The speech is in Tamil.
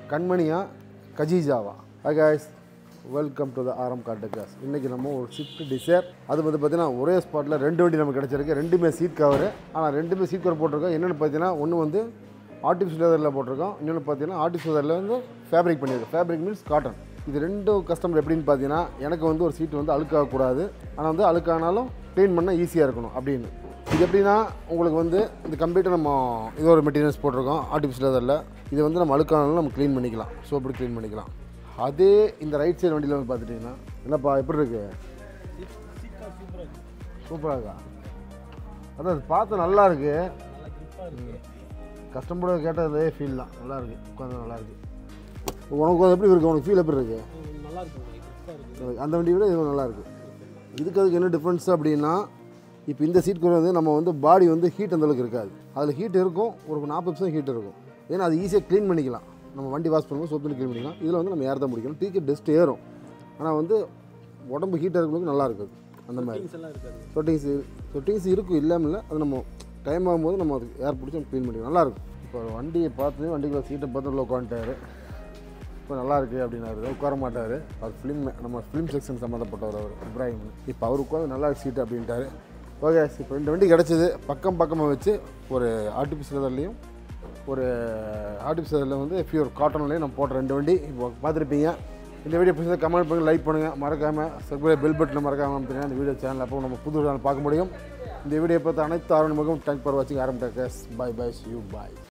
கண்மணியா கஜிஜாவா hi guys welcome to the ஆரம் கார்டக்காஸ் இன்றைக்கி நம்ம ஒரு ஸ்விஃப்ட் டிசைர் அது வந்து பார்த்தீங்கன்னா ஒரே ஸ்பாட்டில் ரெண்டு வண்டி நமக்கு கிடச்சிருக்கு ரெண்டுமே சீட் கவர் ஆனால் ரெண்டுமே சீட் கவர் போட்டிருக்கோம் என்னென்னு பார்த்தீங்கன்னா ஒன்று வந்து ஆர்டிஃபிஷியல் லெதரில் போட்டிருக்கோம் இன்னொன்று பார்த்தீங்கன்னா ஆர்டிஃபிஷியல் லெதரில் வந்து ஃபேப்ரிக் பண்ணியிருக்கோம் ஃபேப்ரிக் மீன்ஸ் காட்டன் இது ரெண்டும் கஸ்டமர் எப்படின்னு பார்த்தீங்கன்னா எனக்கு வந்து ஒரு சீட் வந்து அழுக்காகக்கூடாது ஆனால் வந்து அழுக்கானாலும் க்ளீன் பண்ண ஈஸியாக இருக்கணும் அப்படின்னு இது எப்படின்னா உங்களுக்கு வந்து இந்த கம்ப்ளீட்டாக நம்ம இது ஒரு மெட்டீரியல்ஸ் போட்டிருக்கோம் ஆர்டிஃபிஷியல் லெதரில் இது வந்து நம்ம அழுக்கானாலும் நம்ம க்ளீன் பண்ணிக்கலாம் சோப்பு க்ளீன் பண்ணிக்கலாம் அதே இந்த ரைட் சைடு வண்டியில் வந்து பார்த்துட்டிங்கன்னா என்னப்பா எப்படி இருக்கு சூப்பராக இருக்கா அதான் அது பார்த்து நல்லா இருக்கு கஸ்டமரோட கேட்டதே ஃபீல் தான் நல்லா இருக்கு உட்காந்து நல்லா இருக்கு உனக்கு அது எப்படி இருக்கு உனக்கு ஃபீல் எப்படி இருக்கு நல்லா இருக்கும் அந்த வண்டி விட இது நல்லா இருக்கு இதுக்கு அதுக்கு என்ன டிஃப்ரென்ஸ் அப்படின்னா இப்போ இந்த சீட் கூட வந்து நம்ம வந்து பாடி வந்து ஹீட் அந்த அளவுக்கு இருக்காது அதில் ஹீட் இருக்கும் ஒரு நாற்பது பர்சன்ட் ஹீட் இருக்கும் ஏன்னா அது ஈஸியாக க்ளீன் பண்ணிக்கலாம் நம்ம வண்டி வாஷ் பண்ணும்போது சோப்பு க்ளீன் பண்ணிக்கலாம் இதில் வந்து நம்ம ஏர் தான் முடிக்கணும் டீக்கு டஸ்ட் ஏறும் ஆனால் வந்து உடம்பு ஹீட்டாக இருக்கிறவங்களுக்கு நல்லா இருக்குது அந்த மாதிரி திங்ஸ் எல்லாம் இருக்காது சொட்டிங்ஸ் சொட்டிங்ஸ் இருக்கும் இல்லாமல் இல்லை அது நம்ம டைம் ஆகும்போது நம்ம அது ஏர் பிடிச்சி நம்ம க்ளீன் பண்ணிக்கலாம் நல்லாயிருக்கும் இப்போ வண்டியை பார்த்து வண்டிக்குள்ள சீட்டை பார்த்து உள்ள உட்காந்துட்டாரு இப்போ நல்லா இருக்குது அப்படின்னாரு உட்கார மாட்டார் அவர் ஃபிலிம் நம்ம ஃபிலிம் செக்ஷன் சம்மந்தப்பட்டவர் அவர் இப்ராஹிம் இப்போ அவர் உட்காந்து நல்லா இருக்கு சீட்டு அப்படின்ட்டாரு ஓகே இப்போ ரெண்டு வண்டி கிடச்சிது பக்கம் பக்கமாக வச்சு ஒரு ஆர்டிஃபிஷியல்லையும் ஒரு ஆர்டிஃபிஷியலில் வந்து பியூர் காட்டன்லேயும் நம்ம போட்ட ரெண்டு வண்டி இப்போ பார்த்துருப்பீங்க இந்த வீடியோ பிடிச்சதை கமெண்ட் பண்ணுங்கள் லைக் பண்ணுங்கள் மறக்காமல் சப்ஸ்கிரைப் பெல் பட்டனை மறக்காமல் அமைத்துங்க இந்த வீடியோ சேனல் அப்போ நம்ம புது சேனல் பார்க்க முடியும் இந்த வீடியோ பார்த்து அனைத்து ஆர்வமுகம் தேங்க் ஃபார் வாட்சிங் ஆரம்பிட்டாக்கஸ் பாய் பாய் யூ பாய்